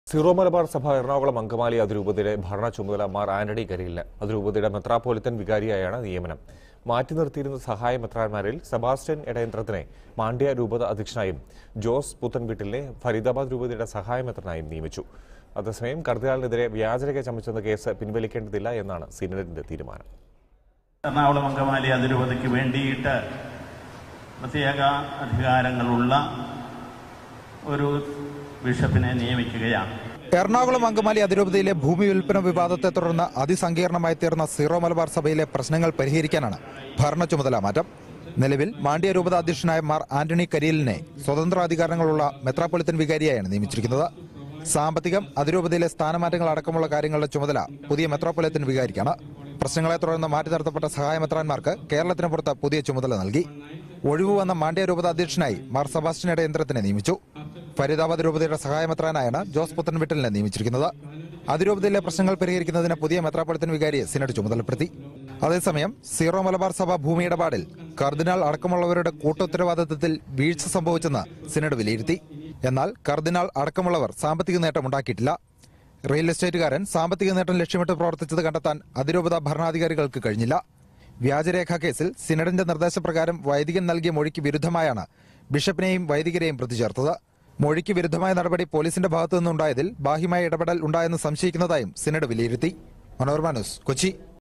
zero Malabar സഭ എറണാകുളം അങ്കമാലി അതിരൂപതയുടെ ഭരണ ചുമതല മാർ ആന്റണി കരിയില്ല അതിരൂപതയുടെ മെത്രാപ്പോലിത്തൻ വികാരിയായാണ് നിയമനം മാറ്റി നിർത്തിയിരുന്ന സഹായ മെത്രാന്മാരിൽ സെബാസ്റ്റ്യൻ എടയന്ത്രത്തിനെ മാണ്ഡ്യ രൂപത അധ്യക്ഷനായും ജോസ് പുത്തൻവീട്ടിലിനെ ഫരീദാബാദ് രൂപതയുടെ സഹായ മെത്രനായും നിയമിച്ചു അതേസമയം കർദിനാളിനെതിരെ വ്യാജരേഖ ചമച്ചെന്ന കേസ് പിൻവലിക്കേണ്ടതില്ല എന്നാണ് സിനഡിന്റെ തീരുമാനം എറണാകുളം അങ്കമാലി അതിരൂപതയ്ക്ക് വേണ്ടിയിട്ട് പ്രത്യേക അധികാരങ്ങളുള്ള ഒരു ബിഷപ്പിനെ നിയമിക്കുകയാണ് എറണാകുളം അങ്കമാലി അതിരൂപതയിലെ ഭൂമി വിൽപ്പന വിവാദത്തെ തുടർന്ന് അതിസങ്കീർണമായി തീർന്ന സീറോ മലബാർ സഭയിലെ പ്രശ്നങ്ങൾ പരിഹരിക്കാനാണ് ഭരണ ചുമതല മാറ്റം നിലവിൽ മാണ്ഡ്യ രൂപത അധ്യക്ഷനായ മാർ ആന്റണി കരിയലിനെ സ്വതന്ത്ര അധികാരങ്ങളുള്ള മെത്രാപ്പൊലിത്തൻ വികാരിയായാണ് നിയമിച്ചിരിക്കുന്നത് സാമ്പത്തികം അതിരൂപതയിലെ സ്ഥാനമാറ്റങ്ങൾ അടക്കമുള്ള കാര്യങ്ങളുടെ ചുമതല പുതിയ മെത്രാപ്പൊലിത്തൻ വികാരിക്കാണ് പ്രശ്നങ്ങളെ തുടർന്ന് മാറ്റി നിർത്തപ്പെട്ട സഹായ മെത്രാന്മാർക്ക് കേരളത്തിന് പുറത്ത് പുതിയ ചുമതല നൽകി ഒഴിവു വന്ന മാണ്ഡ്യ രൂപത അധ്യക്ഷനായി മാർ സെബാസ്റ്റ്യൻ ഇടയന്ത്രത്തിനെ നിയമിച്ചു ഫരീദാബാദ് രൂപതയുടെ സഹായമെത്രാനായാണ് ജോസ് പുത്തൻവിട്ടലിനെ നിയമിച്ചിരിക്കുന്നത് അതിരൂപതയിലെ പ്രശ്നങ്ങൾ പരിഹരിക്കുന്നതിന് പുതിയ മെത്രാപ്പൊളിത്തൻ വികാരിയെ സിനഡ് ചുമതലപ്പെടുത്തി അതേസമയം സീറോ മലബാർ സഭ ഭൂമി ഇടപാടിൽ കർദിനാൾ അടക്കമുള്ളവരുടെ കൂട്ടുത്തരവാദിത്തത്തിൽ വീഴ്ച സംഭവിച്ചെന്ന് സിനഡ് വിലയിരുത്തി എന്നാൽ കർദിനാൾ അടക്കമുള്ളവർ സാമ്പത്തിക നേട്ടമുണ്ടാക്കിയിട്ടില്ല റിയൽ എസ്റ്റേറ്റുകാരൻ സാമ്പത്തിക നേട്ടം ലക്ഷ്യമിട്ട് പ്രവർത്തിച്ചത് കണ്ടെത്താൻ അതിരൂപത ഭരണാധികാരികൾക്ക് കഴിഞ്ഞില്ല വ്യാജരേഖാ കേസിൽ സിനഡിന്റെ നിർദ്ദേശപ്രകാരം വൈദികൻ നൽകിയ മൊഴിക്ക് വിരുദ്ധമായാണ് ബിഷപ്പിനെയും വൈദികരെയും പ്രതി ചേർത്തത് മൊഴിക്ക് വിരുദ്ധമായ നടപടി പോലീസിന്റെ ഭാഗത്തുനിന്നുണ്ടായതിൽ ബാഹ്യമായ ഇടപെടൽ ഉണ്ടായെന്ന് സംശയിക്കുന്നതായും സിനഡ് വിലയിരുത്തി മനോരമ ന്യൂസ് കൊച്ചി